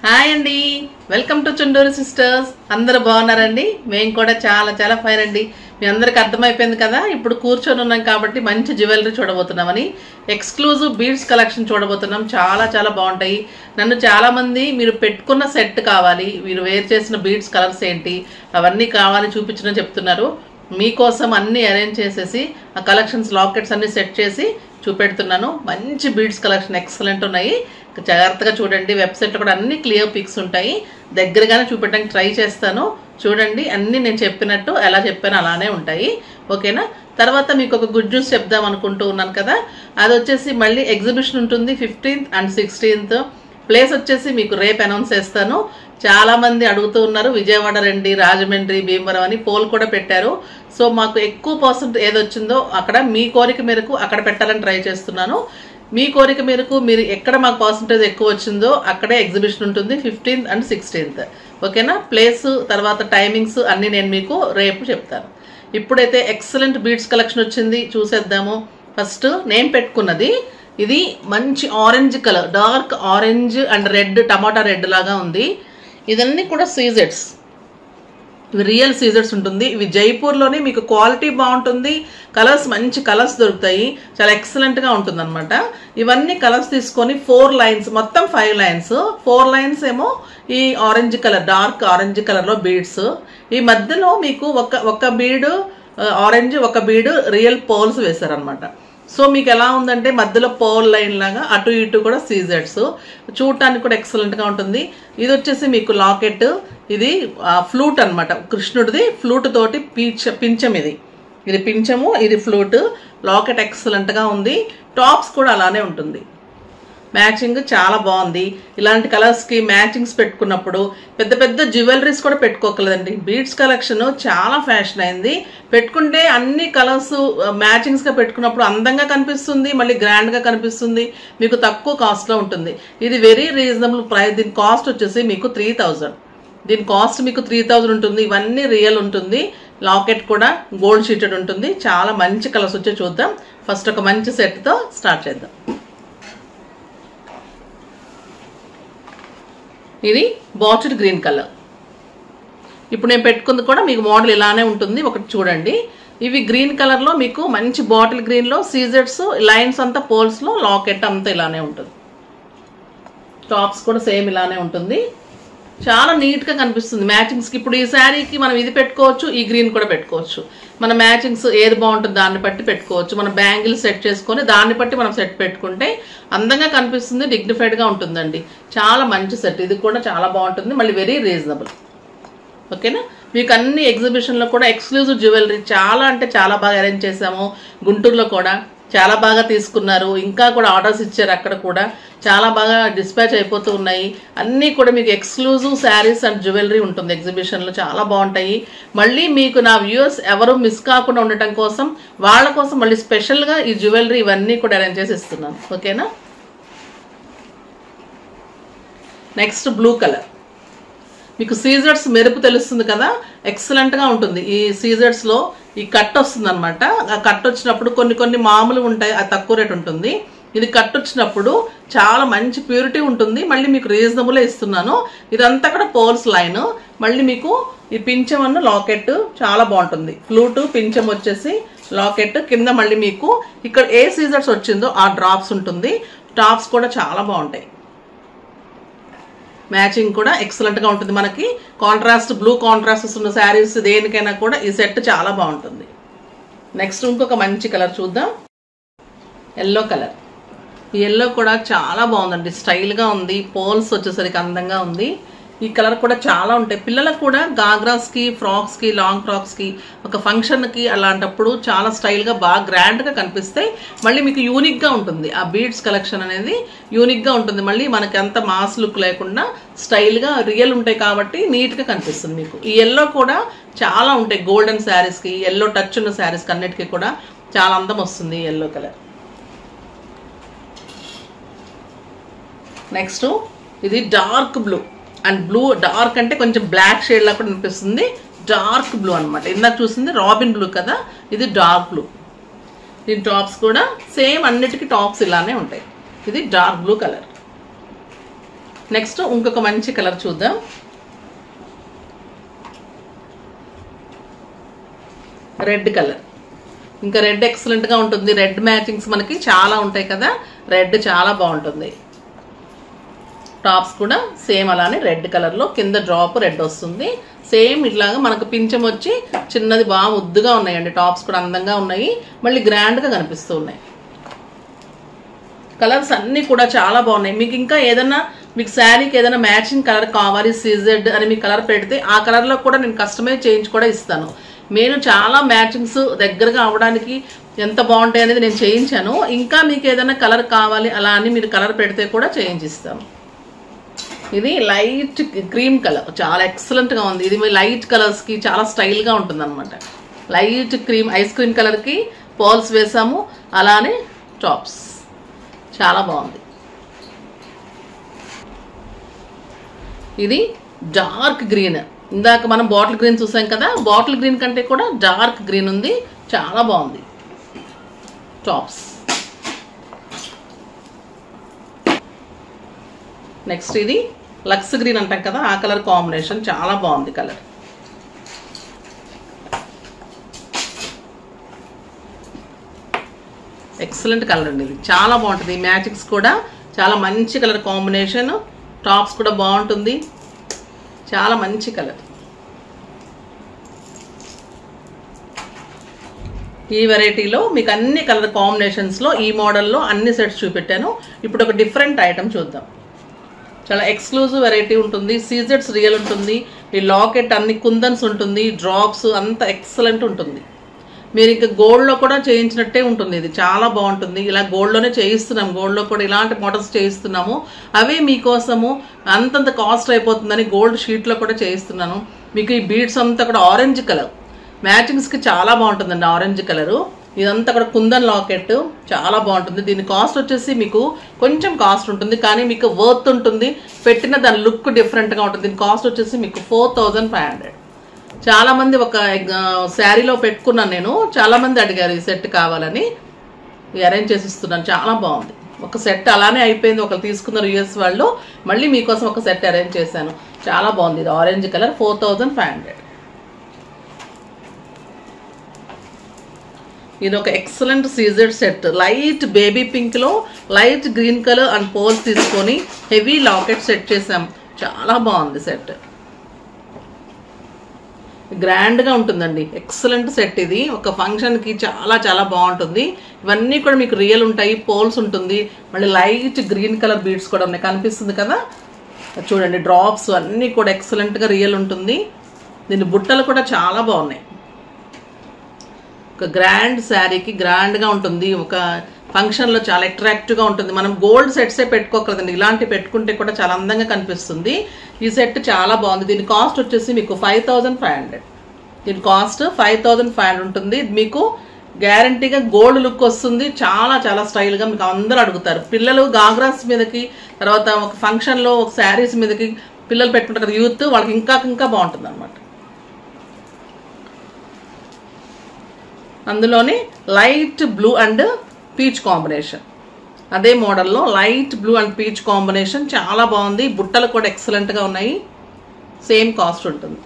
Hi అండి welcome to Chunduru sisters అందరూ బాగున్నారండి మేము కూడా చాలా చాలా ఫైన్ అండి మీ అందరికి అర్థమైపోయింది కదా ఇప్పుడు కూర్చొని ఉన్నాం కాబట్టి మంచి జ్యువెలరీ చూడబోతున్నామని ఎక్స్క్లూజివ్ బీడ్స్ కలెక్షన్ చూడబోతున్నాం చాలా చాలా బాగుంటాయి నన్ను చాలా మంది మీరు పెట్టుకున్న సెట్ కావాలి మీరు వేర్ చేసిన బీడ్స్ కలర్స్ ఏంటి అవన్నీ కావాలి చూపించడం చెప్తున్నారు మీకోసం అన్ని అరేంజ్ చేసేసి ఆ కలెక్షన్స్ లాకెట్స్ అన్ని సెట్ చేసి చూపెడుతున్నాను మంచి బీడ్స్ కలెక్షన్ ఎక్సలెంట్ ఉన్నాయి జాగ్రత్తగా చూడండి వెబ్సైట్లో కూడా అన్ని క్లియర్ పిక్స్ ఉంటాయి దగ్గరగానే చూపెట్టడానికి ట్రై చేస్తాను చూడండి అన్ని నేను చెప్పినట్టు ఎలా చెప్పానో అలానే ఉంటాయి ఓకేనా తర్వాత మీకు ఒక గుడ్ న్యూస్ చెప్దాం అనుకుంటూ ఉన్నాను కదా అది వచ్చేసి మళ్ళీ ఎగ్జిబిషన్ ఉంటుంది ఫిఫ్టీన్త్ అండ్ సిక్స్టీన్త్ ప్లేస్ వచ్చేసి మీకు రేపు అనౌన్స్ చేస్తాను చాలా మంది అడుగుతూ ఉన్నారు విజయవాడ రండి రాజమండ్రి భీమవరం అని పోల్ కూడా పెట్టారు సో మాకు ఎక్కువ పర్సెంట్ ఏది వచ్చిందో అక్కడ మీ కోరిక మేరకు అక్కడ పెట్టాలని ట్రై చేస్తున్నాను మీ కోరిక మేరకు మీరు ఎక్కడ మాకు పర్సంటేజ్ ఎక్కువ వచ్చిందో అక్కడే ఎగ్జిబిషన్ ఉంటుంది ఫిఫ్టీన్త్ అండ్ సిక్స్టీన్త్ ఓకేనా ప్లేస్ తర్వాత టైమింగ్స్ అన్నీ నేను మీకు రేపు చెప్తాను ఇప్పుడైతే ఎక్సలెంట్ బీడ్స్ కలెక్షన్ వచ్చింది చూసేద్దాము ఫస్ట్ నేను పెట్టుకున్నది ఇది మంచి orange colour dark orange and red టమాటా రెడ్ లాగా ఉంది ఇదన్నీ కూడా సీజెడ్స్ ఇవి రియల్ సీజర్స్ ఉంటుంది ఇవి జైపూర్లోనే మీకు క్వాలిటీ బాగుంటుంది కలర్స్ మంచి కలర్స్ దొరుకుతాయి చాలా ఎక్సలెంట్గా ఉంటుంది అనమాట ఇవన్నీ కలర్స్ తీసుకొని ఫోర్ లైన్స్ మొత్తం ఫైవ్ లైన్స్ ఫోర్ లైన్స్ ఏమో ఈ ఆరెంజ్ కలర్ డార్క్ ఆరెంజ్ కలర్లో బీడ్స్ ఈ మధ్యలో మీకు ఒక ఒక బీడ్ ఆరెంజ్ ఒక బీడ్ రియల్ పోల్స్ వేశారనమాట సో మీకు ఎలా ఉందంటే మధ్యలో పోల్ లైన్ లాగా అటు ఇటు కూడా సీజెడ్స్ చూడటానికి కూడా ఎక్సలెంట్గా ఉంటుంది ఇది వచ్చేసి మీకు లాకెట్ ఇది ఫ్లూట్ అనమాట కృష్ణుడిది ఫ్లూట్ తోటి పీచ పించం ఇది ఇది పించము ఇది ఫ్లూట్ లాకెట్ ఎక్సలెంట్గా ఉంది టాప్స్ కూడా అలానే ఉంటుంది మ్యాచింగ్ చాలా బాగుంది ఇలాంటి కలర్స్కి మ్యాచింగ్స్ పెట్టుకున్నప్పుడు పెద్ద పెద్ద జ్యువెలరీస్ కూడా పెట్టుకోకలేదండి బీడ్స్ కలెక్షన్ చాలా ఫ్యాషన్ అయింది పెట్టుకుంటే అన్ని కలర్స్ మ్యాచింగ్స్గా పెట్టుకున్నప్పుడు అందంగా కనిపిస్తుంది మళ్ళీ గ్రాండ్గా కనిపిస్తుంది మీకు తక్కువ కాస్ట్లో ఉంటుంది ఇది వెరీ రీజనబుల్ ప్రైస్ దీని కాస్ట్ వచ్చేసి మీకు త్రీ థౌజండ్ దీని కాస్ట్ మీకు త్రీ థౌజండ్ ఉంటుంది ఇవన్నీ రియల్ ఉంటుంది లాకెట్ కూడా గోల్డ్ షీటెడ్ ఉంటుంది చాలా మంచి కలర్స్ వచ్చే చూద్దాం ఫస్ట్ ఒక మంచి సెట్తో స్టార్ట్ చేద్దాం ఇది బాటిల్ గ్రీన్ కలర్ ఇప్పుడు నేను పెట్టుకుంది కూడా మీకు మోడల్ ఇలానే ఉంటుంది ఒకటి చూడండి ఇవి గ్రీన్ కలర్లో మీకు మంచి బాటిల్ గ్రీన్లో సీజెడ్స్ లైన్స్ అంతా పోల్స్లో లాకెట్ అంతా ఇలానే ఉంటుంది టాప్స్ కూడా సేమ్ ఇలానే ఉంటుంది చాలా నీట్గా కనిపిస్తుంది మ్యాచింగ్స్కి ఇప్పుడు ఈ శారీకి మనం ఇది పెట్టుకోవచ్చు ఈ గ్రీన్ కూడా పెట్టుకోవచ్చు మన మ్యాచింగ్స్ ఏది బాగుంటుంది దాన్ని బట్టి పెట్టుకోవచ్చు మన బ్యాంగిల్ సెట్ చేసుకొని దాన్ని బట్టి మనం సెట్ పెట్టుకుంటే అందంగా కనిపిస్తుంది డిగ్నిఫైడ్గా ఉంటుందండి చాలా మంచి సెట్ ఇది కూడా చాలా బాగుంటుంది మళ్ళీ వెరీ రీజనబుల్ ఓకేనా మీకు అన్ని ఎగ్జిబిషన్లో కూడా ఎక్స్క్లూజివ్ జ్యువెలరీ చాలా అంటే చాలా బాగా అరేంజ్ చేసాము గుంటూరులో కూడా చాలా బాగా తీసుకున్నారు ఇంకా కూడా ఆర్డర్స్ ఇచ్చారు అక్కడ కూడా చాలా బాగా డిస్పాచ్ అయిపోతూ ఉన్నాయి అన్నీ కూడా మీకు ఎక్స్క్లూజివ్ శారీస్ అండ్ జ్యువెలరీ ఉంటుంది ఎగ్జిబిషన్లో చాలా బాగుంటాయి మళ్ళీ మీకు నా వ్యూవర్స్ ఎవరు మిస్ కాకుండా ఉండటం కోసం వాళ్ళ కోసం మళ్ళీ స్పెషల్గా ఈ జ్యువెలరీ ఇవన్నీ కూడా అరేంజ్ చేసి ఇస్తున్నాను ఓకేనా నెక్స్ట్ బ్లూ కలర్ మీకు సీజర్స్ మెరుపు తెలుస్తుంది కదా ఎక్సలెంట్గా ఉంటుంది ఈ సీజర్స్లో ఈ కట్ వస్తుంది అనమాట ఆ కట్ వచ్చినప్పుడు కొన్ని కొన్ని మామూలు ఉంటాయి అది తక్కువ రేట్ ఉంటుంది ఇది కట్ వచ్చినప్పుడు చాలా మంచి ప్యూరిటీ ఉంటుంది మళ్ళీ మీకు రీజనబుల్ ఇస్తున్నాను ఇదంతా కూడా పోల్స్ లైన్ మళ్ళీ మీకు ఈ పింఛం లాకెట్ చాలా బాగుంటుంది ఫ్లూటు పింఛం వచ్చేసి లాకెట్ కింద మళ్ళీ మీకు ఇక్కడ ఏ సీజర్స్ వచ్చిందో ఆ డ్రాప్స్ ఉంటుంది టాప్స్ కూడా చాలా బాగుంటాయి మ్యాచింగ్ కూడా ఎక్సలెంట్గా ఉంటుంది మనకి కాంట్రాస్ట్ బ్లూ కాంట్రాస్ట్ ఉన్న శారీస్ దేనికైనా కూడా ఈ సెట్ చాలా బాగుంటుంది నెక్స్ట్ ఇంకొక మంచి కలర్ చూద్దాం ఎల్లో కలర్ ఈ ఎల్లో కూడా చాలా బాగుందండి స్టైల్గా ఉంది పోల్స్ వచ్చేసరికి అందంగా ఉంది ఈ కలర్ కూడా చాలా ఉంటాయి పిల్లలకు కూడా గాగ్రాస్కి ఫ్రాక్స్కి లాంగ్ ఫ్రాక్స్కి ఒక ఫంక్షన్కి అలాంటప్పుడు చాలా స్టైల్గా బాగా గ్రాండ్గా కనిపిస్తాయి మళ్ళీ మీకు యూనిక్గా ఉంటుంది ఆ బీడ్స్ కలెక్షన్ అనేది యూనిక్గా ఉంటుంది మళ్ళీ మనకి అంత మాస్ లుక్ లేకుండా స్టైల్గా రియల్ ఉంటాయి కాబట్టి నీట్గా కనిపిస్తుంది మీకు ఈ ఎల్లో కూడా చాలా ఉంటాయి గోల్డెన్ శారీస్కి ఎల్లో టచ్ ఉన్న శారీస్కి అన్నిటికీ కూడా చాలా అందం వస్తుంది ఈ ఎల్లో కలర్ నెక్స్ట్ ఇది dark blue and blue dark అంటే కొంచెం బ్లాక్ షేడ్ లా కూడా అనిపిస్తుంది డార్క్ బ్లూ అనమాట ఇందాక చూసింది రాబిన్ బ్లూ కదా ఇది డార్క్ బ్లూ దీని టాప్స్ కూడా సేమ్ అన్నిటికీ టాప్స్ ఇలానే ఉంటాయి ఇది డార్క్ బ్లూ కలర్ నెక్స్ట్ ఇంకొక మంచి కలర్ చూద్దాం రెడ్ కలర్ ఇంకా రెడ్ ఎక్సలెంట్గా ఉంటుంది రెడ్ మ్యాచింగ్స్ మనకి చాలా ఉంటాయి కదా రెడ్ చాలా బాగుంటుంది టాప్స్ కూడా సేమ్ అలానే రెడ్ కలర్లో కింద డ్రాప్ రెడ్ వస్తుంది సేమ్ ఇట్లాగా మనకు పించం వచ్చి చిన్నది బాగా ముద్దుగా ఉన్నాయండి టాప్స్ కూడా అందంగా ఉన్నాయి మళ్ళీ గ్రాండ్గా కనిపిస్తూ ఉన్నాయి కలర్స్ అన్నీ కూడా చాలా బాగున్నాయి మీకు ఇంకా ఏదైనా మీకు శారీకి ఏదైనా మ్యాచింగ్ కలర్ కావాలి సీజెడ్ అని మీ కలర్ పెడితే ఆ కలర్లో కూడా నేను కస్టమైజ్ చేయించి కూడా ఇస్తాను నేను చాలా మ్యాచింగ్స్ దగ్గరగా అవడానికి ఎంత బాగుంటాయి అనేది నేను చేయించాను ఇంకా మీకు ఏదైనా కలర్ కావాలి అలా అని మీరు కలర్ పెడితే కూడా చేయించిస్తాను ఇది లైట్ క్రీమ్ కలర్ చాలా ఎక్సలెంట్గా ఉంది ఇది మీ లైట్ కలర్స్కి చాలా స్టైల్గా ఉంటుంది అనమాట లైట్ క్రీమ్ ఐస్ క్రీమ్ కలర్కి పాల్స్ వేసాము అలానే టాప్స్ చాలా బాగుంది ఇది డార్క్ గ్రీన్ ఇందాక మనం బాటిల్ గ్రీన్ చూసాం కదా బాటిల్ గ్రీన్ కంటే కూడా డార్క్ గ్రీన్ ఉంది చాలా బాగుంది టాప్స్ నెక్స్ట్ ఇది లక్స్ గ్రీన్ అంటాం కదా ఆ కలర్ కాంబినేషన్ చాలా బాగుంది కలర్ ఎక్సలెంట్ కలర్ అండి ఇది చాలా బాగుంటుంది ఈ మ్యాచింగ్స్ కూడా చాలా మంచి కలర్ కాంబినేషన్ టాప్స్ కూడా బాగుంటుంది చాలా మంచి కలర్ ఈ వెరైటీలో మీకు అన్ని కలర్ కాంబినేషన్స్లో ఈ మోడల్లో అన్ని సెట్స్ చూపెట్టాను ఇప్పుడు ఒక డిఫరెంట్ ఐటమ్ చూద్దాం చాలా ఎక్స్క్లూజివ్ వెరైటీ ఉంటుంది సీజెట్స్ రియల్ ఉంటుంది ఈ లాకెట్ అన్ని కుందన్స్ ఉంటుంది డ్రాప్స్ అంత ఎక్సలెంట్ ఉంటుంది మీరు ఇంకా గోల్డ్లో కూడా చేయించినట్టే ఉంటుంది ఇది చాలా బాగుంటుంది ఇలా గోల్డ్లోనే చేయిస్తున్నాం గోల్డ్లో కూడా ఇలాంటి మోడల్స్ చేయిస్తున్నాము అవే మీకోసము అంతంత కాస్ట్ అయిపోతుందని గోల్డ్ షీట్లో కూడా చేయిస్తున్నాను మీకు ఈ బీడ్స్ అంతా కూడా ఆరెంజ్ కలర్ మ్యాచింగ్స్కి చాలా బాగుంటుందండి ఆరెంజ్ కలరు ఇదంతా కూడా కుందన్ లాకెట్ చాలా బాగుంటుంది దీని కాస్ట్ వచ్చేసి మీకు కొంచెం కాస్ట్ ఉంటుంది కానీ మీకు వర్త్ ఉంటుంది పెట్టిన దాని లుక్ డిఫరెంట్గా ఉంటుంది దీని కాస్ట్ వచ్చేసి మీకు ఫోర్ థౌజండ్ ఫైవ్ హండ్రెడ్ చాలా మంది ఒక శారీలో పెట్టుకున్నాను నేను చాలా మంది అడిగారు ఈ సెట్ కావాలని అరేంజ్ చేసి ఇస్తున్నాను చాలా బాగుంది ఒక సెట్ అలానే అయిపోయింది ఒకరు తీసుకున్నారు యూఎస్ వాళ్ళు మళ్ళీ మీకోసం ఒక సెట్ అరేంజ్ చేశాను చాలా బాగుంది ఇది orange colour four thousand five hundred ఇది ఒక ఎక్సలెంట్ సీజర్ సెట్ లైట్ బేబీ పింక్లో light green colour and pearls తీసుకొని హెవీ లాకెట్ సెట్ చేసాం చాలా బాగుంది సెట్ గ్రాండ్గా ఉంటుందండి ఎక్సలెంట్ సెట్ ఇది ఒక ఫంక్షన్కి చాలా చాలా బాగుంటుంది ఇవన్నీ కూడా మీకు రియల్ ఉంటాయి పోల్స్ ఉంటుంది మళ్ళీ లైట్ గ్రీన్ కలర్ బీడ్స్ కూడా ఉన్నాయి కనిపిస్తుంది కదా చూడండి డ్రాప్స్ అన్నీ కూడా ఎక్సలెంట్గా రియల్ ఉంటుంది దీని బుట్టలు కూడా చాలా బాగున్నాయి ఒక గ్రాండ్ శారీకి గ్రాండ్గా ఉంటుంది ఒక ఫంక్షన్లో చాలా అట్రాక్టివ్గా ఉంటుంది మనం గోల్డ్ సెట్సే పెట్టుకోకూడదండి ఇలాంటి పెట్టుకుంటే కూడా చాలా అందంగా కనిపిస్తుంది ఈ సెట్ చాలా బాగుంది దీని కాస్ట్ వచ్చేసి మీకు ఫైవ్ థౌజండ్ ఫైవ్ హండ్రెడ్ దీని cost five thousand five hundred ఉంటుంది మీకు గ్యారంటీగా గోల్డ్ లుక్ వస్తుంది చాలా చాలా స్టైల్గా మీకు అందరూ అడుగుతారు పిల్లలు గాగ్రాస్ మీదకి తర్వాత ఒక ఫంక్షన్లో ఒక శారీస్ మీదకి పిల్లలు పెట్టుకుంటారు కదా యూత్ వాళ్ళకి ఇంకా ఇంకా బాగుంటుంది అనమాట అందులోనే light blue and peach combination అదే మోడల్లో light blue and peach combination చాలా బాగుంది బుట్టలు కూడా ఎక్సలెంట్గా ఉన్నాయి సేమ్ కాస్ట్ ఉంటుంది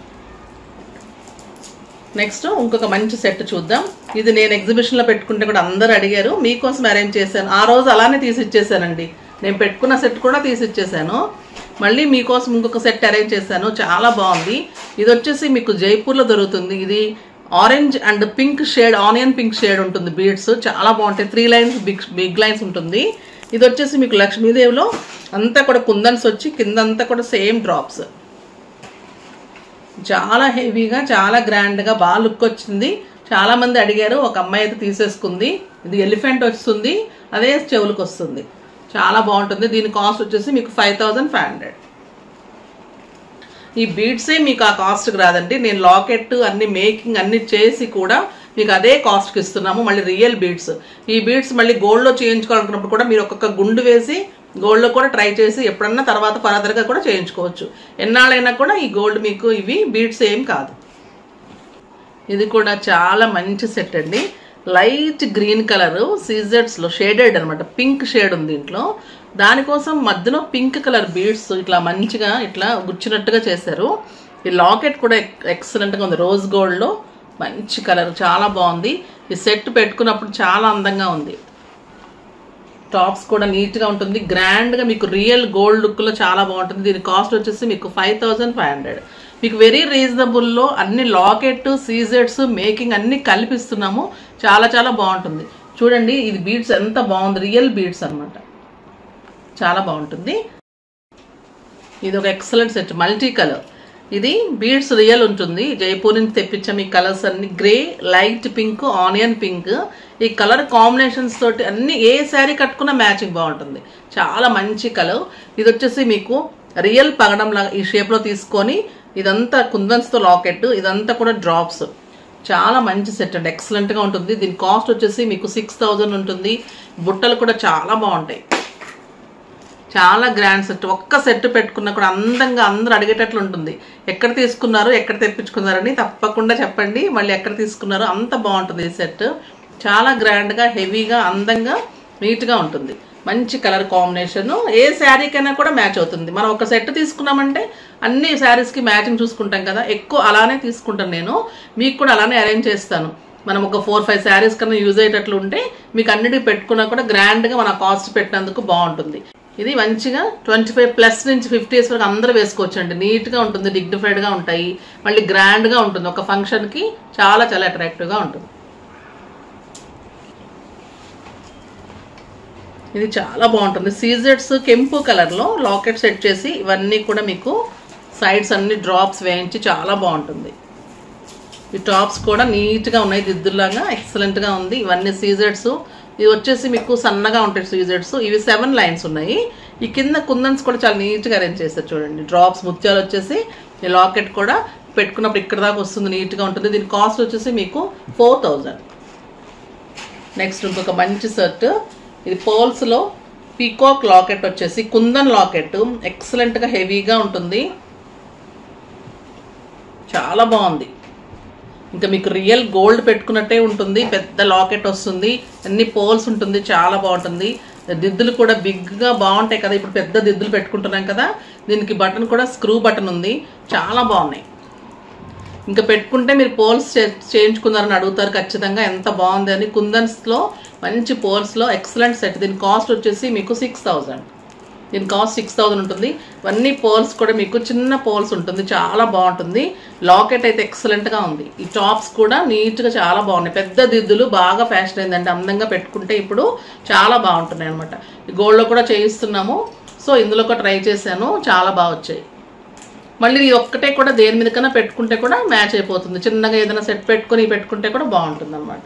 నెక్స్ట్ ఇంకొక మంచి సెట్ చూద్దాం ఇది నేను ఎగ్జిబిషన్లో పెట్టుకుంటే కూడా అందరు అడిగారు మీకోసం అరేంజ్ చేశాను ఆ రోజు అలానే తీసి ఇచ్చేసానండి నేను పెట్టుకున్న సెట్ కూడా తీసి ఇచ్చేసాను మళ్ళీ మీకోసం ఇంకొక సెట్ అరేంజ్ చేశాను చాలా బాగుంది ఇది వచ్చేసి మీకు జైపూర్లో దొరుకుతుంది ఇది orange and pink shade onion pink shade ఉంటుంది బీడ్స్ చాలా బాగుంటాయి three lines big big lines ఉంటుంది ఇది వచ్చేసి మీకు లక్ష్మీదేవిలో అంతా కూడా కుందన్స్ వచ్చి కిందంతా కూడా సేమ్ డ్రాప్స్ చాలా హెవీగా చాలా గ్రాండ్గా బాగా లుక్ వచ్చింది చాలా మంది అడిగారు ఒక అమ్మాయి అయితే తీసేసుకుంది ఇది ఎలిఫెంట్ వస్తుంది అదే చెవులకు వస్తుంది చాలా బాగుంటుంది దీని కాస్ట్ వచ్చేసి మీకు ఫైవ్ థౌజండ్ ఫైవ్ హండ్రెడ్ ఈ బీడ్సే మీకు ఆ కాస్ట్కి రాదండి నేను లాకెట్ అన్ని మేకింగ్ అన్ని చేసి కూడా మీకు అదే కాస్ట్కి ఇస్తున్నాము మళ్ళీ రియల్ బీడ్స్ ఈ బీడ్స్ మళ్ళీ గోల్డ్లో చేయించుకోవాలనుకున్నప్పుడు కూడా మీరు ఒక్కొక్క గుండు వేసి గోల్డ్లో కూడా ట్రై చేసి ఎప్పుడన్నా తర్వాత ఫర్దర్గా కూడా చేయించుకోవచ్చు ఎన్నాళ్ళైనా కూడా ఈ గోల్డ్ మీకు ఇవి బీడ్స్ ఏం కాదు ఇది కూడా చాలా మంచి సెట్ అండి లైట్ గ్రీన్ కలర్ సీజర్స్లో షేడెడ్ అనమాట పింక్ షేడ్ ఉంది దీంట్లో దానికోసం మధ్యలో పింక్ కలర్ బీడ్స్ ఇట్లా మంచిగా ఇట్లా గుచ్చినట్టుగా చేశారు ఈ లాకెట్ కూడా ఎక్సలెంట్గా ఉంది రోజ్ గోల్డ్లో మంచి కలర్ చాలా బాగుంది ఈ సెట్ పెట్టుకున్నప్పుడు చాలా అందంగా ఉంది టాప్స్ కూడా నీట్గా ఉంటుంది గ్రాండ్గా మీకు రియల్ గోల్డ్ లుక్లో చాలా బాగుంటుంది దీని కాస్ట్ వచ్చేసి మీకు ఫైవ్ థౌజండ్ ఫైవ్ హండ్రెడ్ మీకు వెరీ రీజనబుల్లో అన్ని లాకెట్ సీజెట్స్ మేకింగ్ అన్ని కల్పిస్తున్నాము చాలా చాలా బాగుంటుంది చూడండి ఇది బీడ్స్ ఎంత బాగుంది రియల్ బీడ్స్ అన్నమాట చాలా బాగుంటుంది ఇది ఒక ఎక్సలెంట్ సెట్ మల్టీ కలర్ ఇది బీడ్స్ రియల్ ఉంటుంది జైపూర్ నుంచి తెప్పించాం ఈ కలర్స్ అన్ని grey light pink onion pink ఈ కలర్ కాంబినేషన్స్ తోటి అన్ని ఏ శారీ కట్టుకున్నా మ్యాచింగ్ బాగుంటుంది చాలా మంచి కలర్ ఇది వచ్చేసి మీకు రియల్ పగడం లాగా ఈ షేప్లో తీసుకొని ఇదంతా కుందన్స్తో లాకెట్ ఇదంతా కూడా డ్రాప్స్ చాలా మంచి సెట్ అండి ఎక్సలెంట్గా ఉంటుంది దీని కాస్ట్ వచ్చేసి మీకు సిక్స్ థౌజండ్ ఉంటుంది బుట్టలు కూడా చాలా బాగుంటాయి చాలా గ్రాండ్ సెట్ ఒక్క సెట్ పెట్టుకున్నా కూడా అందంగా అందరూ అడిగేటట్లు ఉంటుంది ఎక్కడ తీసుకున్నారు ఎక్కడ తెప్పించుకున్నారని తప్పకుండా చెప్పండి మళ్ళీ ఎక్కడ తీసుకున్నారో అంత బాగుంటుంది ఈ సెట్ చాలా గ్రాండ్గా హెవీగా అందంగా నీట్గా ఉంటుంది మంచి కలర్ కాంబినేషన్ ఏ శారీకైనా కూడా మ్యాచ్ అవుతుంది మనం ఒక సెట్ తీసుకున్నామంటే అన్ని శారీస్కి మ్యాచింగ్ చూసుకుంటాం కదా ఎక్కువ అలానే తీసుకుంటాను నేను మీకు కూడా అలానే అరేంజ్ చేస్తాను మనం ఒక ఫోర్ ఫైవ్ శారీస్ కన్నా యూజ్ అయ్యేటట్లు ఉంటే మీకు అన్నిటికి పెట్టుకున్నా కూడా గ్రాండ్గా మన కాస్ట్ పెట్టినందుకు బాగుంటుంది ఇది మంచిగా ట్వంటీ ఫైవ్ ప్లస్ నుంచి ఫిఫ్టీ ఇయర్స్ వరకు అందరూ వేసుకోవచ్చండి నీట్గా ఉంటుంది డిగ్నిఫైడ్గా ఉంటాయి మళ్ళీ గ్రాండ్గా ఉంటుంది ఒక ఫంక్షన్కి చాలా చాలా అట్రాక్టివ్గా ఉంటుంది ఇది చాలా బాగుంటుంది సీజెట్స్ కెంపు కలర్లో లాకెట్ సెట్ చేసి ఇవన్నీ కూడా మీకు సైడ్స్ అన్ని డ్రాప్స్ వేయించి చాలా బాగుంటుంది ఈ టాప్స్ కూడా నీట్గా ఉన్నాయి దిద్దులాగా ఎక్సలెంట్గా ఉంది ఇవన్నీ సీజెట్స్ ఇది వచ్చేసి మీకు సన్నగా ఉంటాయి సీజెట్స్ ఇవి సెవెన్ లైన్స్ ఉన్నాయి ఈ కింద కుందన్స్ కూడా చాలా నీట్గా అరేంజ్ చేస్తారు చూడండి డ్రాప్స్ ముత్యాలు వచ్చేసి ఈ లాకెట్ కూడా పెట్టుకున్నప్పుడు ఇక్కడ దాకా వస్తుంది నీట్గా ఉంటుంది దీని కాస్ట్ వచ్చేసి మీకు ఫోర్ థౌజండ్ నెక్స్ట్ ఇంకొక మంచి సెట్ ఇది పోల్స్లో పీకాక్ లాకెట్ వచ్చేసి కుందన్ లాకెట్ ఎక్సలెంట్గా హెవీగా ఉంటుంది చాలా బాగుంది ఇంకా మీకు రియల్ గోల్డ్ పెట్టుకున్నట్టే ఉంటుంది పెద్ద లాకెట్ వస్తుంది అన్ని పోల్స్ ఉంటుంది చాలా బాగుంటుంది దిద్దులు కూడా బిగ్గా బాగుంటాయి కదా ఇప్పుడు పెద్ద దిద్దులు పెట్టుకుంటున్నాం కదా దీనికి బటన్ కూడా స్క్రూ బటన్ ఉంది చాలా బాగున్నాయి ఇంకా పెట్టుకుంటే మీరు పోల్స్ చేయించుకున్నారని అడుగుతారు ఖచ్చితంగా ఎంత బాగుంది అని కుందన్స్లో మంచి పోల్స్లో ఎక్సలెంట్ సెట్ దీని కాస్ట్ వచ్చేసి మీకు సిక్స్ థౌజండ్ దీని కాస్ట్ సిక్స్ థౌజండ్ ఉంటుంది ఇవన్నీ పోల్స్ కూడా మీకు చిన్న పోల్స్ ఉంటుంది చాలా బాగుంటుంది లాకెట్ అయితే ఎక్సలెంట్గా ఉంది ఈ టాప్స్ కూడా నీట్గా చాలా బాగున్నాయి పెద్ద దిద్దులు బాగా ఫ్యాషన్ అయిందండి అందంగా పెట్టుకుంటే ఇప్పుడు చాలా బాగుంటున్నాయి అనమాట గోల్డ్లో కూడా చేయిస్తున్నాము సో ఇందులో కూడా ట్రై చేశాను చాలా బాగా వచ్చాయి మళ్ళీ ఇది ఒక్కటే కూడా దేని మీదకైనా పెట్టుకుంటే కూడా మ్యాచ్ అయిపోతుంది చిన్నగా ఏదైనా సెట్ పెట్టుకొని పెట్టుకుంటే కూడా బాగుంటుంది అనమాట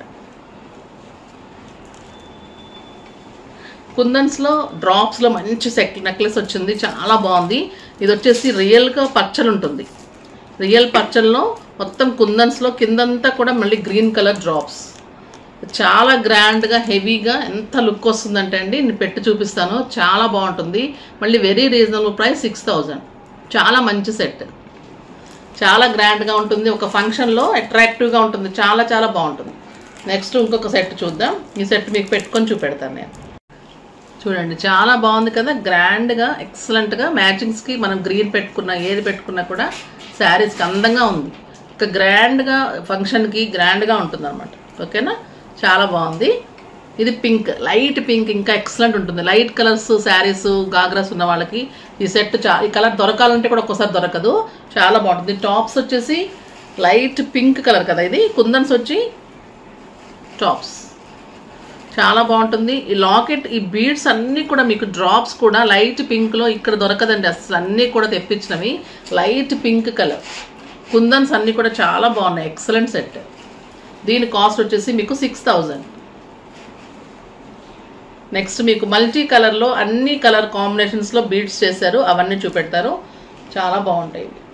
కుందన్స్లో డ్రాప్స్లో మంచి సెక్ నెక్లెస్ వచ్చింది చాలా బాగుంది ఇది వచ్చేసి రియల్గా పచ్చలు ఉంటుంది రియల్ పచ్చల్లో మొత్తం కుందన్స్లో కిందంతా కూడా మళ్ళీ గ్రీన్ కలర్ డ్రాప్స్ చాలా గ్రాండ్గా హెవీగా ఎంత లుక్ వస్తుందంటే అండి నేను పెట్టి చూపిస్తాను చాలా బాగుంటుంది మళ్ళీ very reasonable price six thousand చాలా మంచి సెట్ చాలా గ్రాండ్గా ఉంటుంది ఒక ఫంక్షన్లో అట్రాక్టివ్గా ఉంటుంది చాలా చాలా బాగుంటుంది నెక్స్ట్ ఇంకొక సెట్ చూద్దాం ఈ సెట్ మీకు పెట్టుకొని చూపెడతాను నేను చూడండి చాలా బాగుంది కదా గ్రాండ్గా ఎక్సలెంట్గా మ్యాచింగ్స్కి మనం గ్రీన్ పెట్టుకున్నా ఏది పెట్టుకున్నా కూడా శారీస్కి అందంగా ఉంది ఒక గ్రాండ్గా ఫంక్షన్కి గ్రాండ్గా ఉంటుంది అనమాట ఓకేనా చాలా బాగుంది ఇది పింక్ లైట్ పింక్ ఇంకా ఎక్సలెంట్ ఉంటుంది లైట్ కలర్స్ శారీస్ గాగ్రాస్ ఉన్న వాళ్ళకి ఈ సెట్ చా ఈ కలర్ దొరకాలంటే కూడా ఒక్కోసారి దొరకదు చాలా బాగుంటుంది టాప్స్ వచ్చేసి లైట్ పింక్ కలర్ కదా ఇది కుందన్స్ వచ్చి టాప్స్ చాలా బాగుంటుంది ఈ లాకెట్ ఈ బీడ్స్ అన్నీ కూడా మీకు డ్రాప్స్ కూడా లైట్ పింక్లో ఇక్కడ దొరకదండి అసలు అన్నీ కూడా తెప్పించినవి లైట్ పింక్ కలర్ కుందన్స్ అన్నీ కూడా చాలా బాగున్నాయి ఎక్సలెంట్ సెట్ దీని కాస్ట్ వచ్చేసి మీకు సిక్స్ థౌజండ్ నెక్స్ట్ మీకు మల్టీ కలర్లో అన్ని కలర్ కాంబినేషన్స్లో బీడ్స్ చేశారు అవన్నీ చూపెడతారు చాలా బాగుంటాయి ఇవి.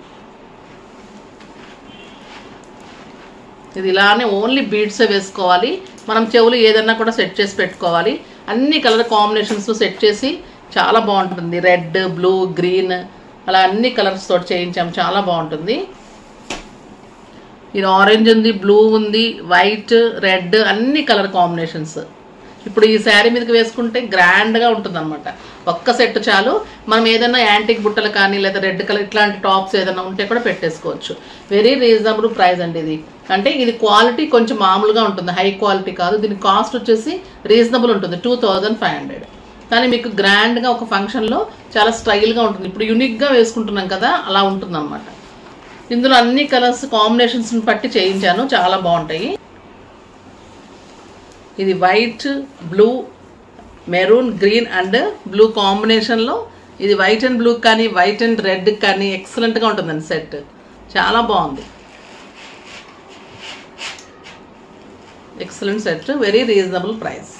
ఇది ఇలానే ఓన్లీ బీడ్సే వేసుకోవాలి మనం చెవులు ఏదన్నా కూడా సెట్ చేసి పెట్టుకోవాలి అన్ని కలర్ కాంబినేషన్స్ సెట్ చేసి చాలా బాగుంటుంది రెడ్ బ్లూ గ్రీన్ అలా అన్ని కలర్స్ తోటి చేయించాం చాలా బాగుంటుంది ఇది ఆరెంజ్ ఉంది బ్లూ ఉంది వైట్ రెడ్ అన్ని కలర్ కాంబినేషన్స్ ఇప్పుడు ఈ శారీ మీదకి వేసుకుంటే గ్రాండ్గా ఉంటుంది అనమాట ఒక్క సెట్ చాలు మనం ఏదైనా యాంటిక్ బుట్టలు కానీ లేదా రెడ్ కలర్ ఇట్లాంటి టాప్స్ ఏదైనా ఉంటే కూడా పెట్టేసుకోవచ్చు వెరీ రీజనబుల్ ప్రైస్ అండి ఇది అంటే ఇది క్వాలిటీ కొంచెం మామూలుగా ఉంటుంది హై క్వాలిటీ కాదు దీని కాస్ట్ వచ్చేసి రీజనబుల్ ఉంటుంది టూ థౌజండ్ ఫైవ్ హండ్రెడ్ కానీ మీకు గ్రాండ్గా ఒక ఫంక్షన్లో చాలా స్టైల్గా ఉంటుంది ఇప్పుడు యునిక్గా వేసుకుంటున్నాం కదా అలా ఉంటుంది అనమాట ఇందులో అన్ని కలర్స్ కాంబినేషన్స్ని బట్టి చేయించాను చాలా బాగుంటాయి ఇది white blue maroon green and blue కాంబినేషన్లో ఇది వైట్ అండ్ బ్లూ కానీ వైట్ అండ్ రెడ్ కానీ ఎక్సలెంట్గా ఉంటుందండి సెట్ చాలా బాగుంది excellent set very reasonable price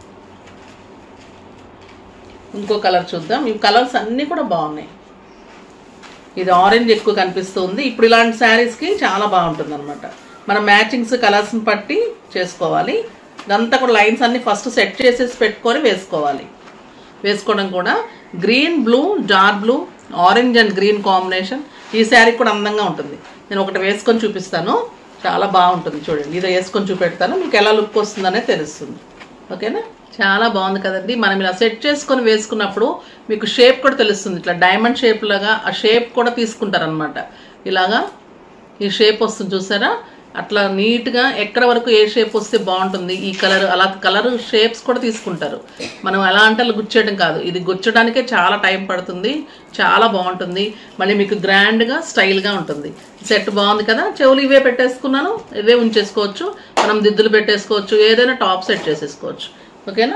ఇంకో కలర్ చూద్దాం ఈ కలర్స్ అన్నీ కూడా బాగున్నాయి ఇది ఆరెంజ్ ఎక్కువ కనిపిస్తుంది ఇప్పుడు ఇలాంటి శారీస్కి చాలా బాగుంటుంది అనమాట మనం మ్యాచింగ్స్ కలర్స్ని బట్టి చేసుకోవాలి ఇదంతా కూడా లైన్స్ అన్ని ఫస్ట్ సెట్ చేసేసి పెట్టుకొని వేసుకోవాలి వేసుకోవడం కూడా green blue dark blue orange and green combination ఈ శారీ కూడా అందంగా ఉంటుంది నేను ఒకటి వేసుకొని చూపిస్తాను చాలా బాగుంటుంది చూడండి ఇది వేసుకొని చూపెడతాను మీకు ఎలా లుక్ వస్తుందనే తెలుస్తుంది ఓకేనా చాలా బాగుంది కదండి మనం ఇలా సెట్ చేసుకొని వేసుకున్నప్పుడు మీకు షేప్ కూడా తెలుస్తుంది ఇట్లా డైమండ్ షేప్ లాగా ఆ షేప్ కూడా తీసుకుంటారనమాట ఇలాగా ఈ షేప్ వస్తుంది చూసారా అట్లా నీట్గా ఎక్కడ వరకు ఏ షేప్ వస్తే బాగుంటుంది ఈ కలర్ అలా కలర్ షేప్స్ కూడా తీసుకుంటారు మనం ఎలా అంటే అలా గుచ్చేయడం కాదు ఇది గుచ్చడానికే చాలా టైం పడుతుంది చాలా బాగుంటుంది మళ్ళీ మీకు గ్రాండ్గా స్టైల్గా ఉంటుంది సెట్ బాగుంది కదా చెవులు ఇవే పెట్టేసుకున్నాను ఇవే ఉంచేసుకోవచ్చు మనం దిద్దులు పెట్టేసుకోవచ్చు ఏదైనా టాప్ సెట్ చేసేసుకోవచ్చు ఓకేనా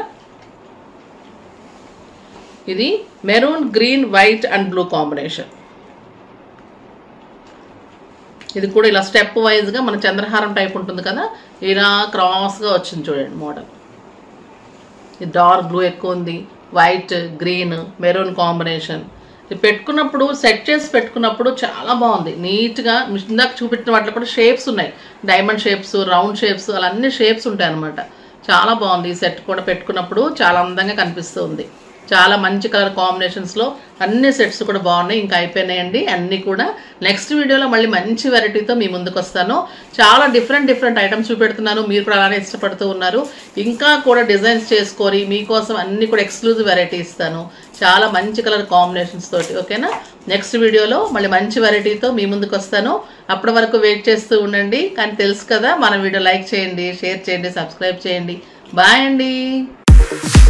ఇది maroon green white and blue combination ఇది కూడా ఇలా స్టెప్ వైజ్గా మన చంద్రహారం టైప్ ఉంటుంది కదా ఇలా క్రాస్గా వచ్చింది చూడండి మోడల్ ఇది డార్క్ బ్లూ ఎక్కువ ఉంది వైట్ గ్రీన్ మెరూన్ కాంబినేషన్ ఇది పెట్టుకున్నప్పుడు సెట్ చేసి పెట్టుకున్నప్పుడు చాలా బాగుంది నీట్గా ఇందాక చూపెట్టిన వాటిలో కూడా షేప్స్ ఉన్నాయి డైమండ్ షేప్స్ రౌండ్ షేప్స్ అలా అన్ని షేప్స్ ఉంటాయి అనమాట చాలా బాగుంది ఈ సెట్ కూడా పెట్టుకున్నప్పుడు చాలా అందంగా కనిపిస్తుంది చాలా మంచి కలర్ కాంబినేషన్స్లో అన్ని సెట్స్ కూడా బాగున్నాయి ఇంకా అయిపోయినాయండి అన్నీ కూడా నెక్స్ట్ వీడియోలో మళ్ళీ మంచి వెరైటీతో మీ ముందుకు వస్తాను చాలా డిఫరెంట్ డిఫరెంట్ ఐటమ్స్ చూపెడుతున్నాను మీరు కూడా అలానే ఇష్టపడుతూ ఉన్నారు ఇంకా కూడా డిజైన్స్ చేసుకొని మీకోసం అన్ని కూడా ఎక్స్క్లూజివ్ వెరైటీ ఇస్తాను చాలా మంచి కలర్ కాంబినేషన్స్ తోటి ఓకేనా నెక్స్ట్ వీడియోలో మళ్ళీ మంచి వెరైటీతో మీ ముందుకు వస్తాను అప్పటి వరకు వెయిట్ చేస్తూ ఉండండి కానీ తెలుసు కదా మన వీడియో లైక్ చేయండి షేర్ చేయండి సబ్స్క్రైబ్ చేయండి బాయ్ అండి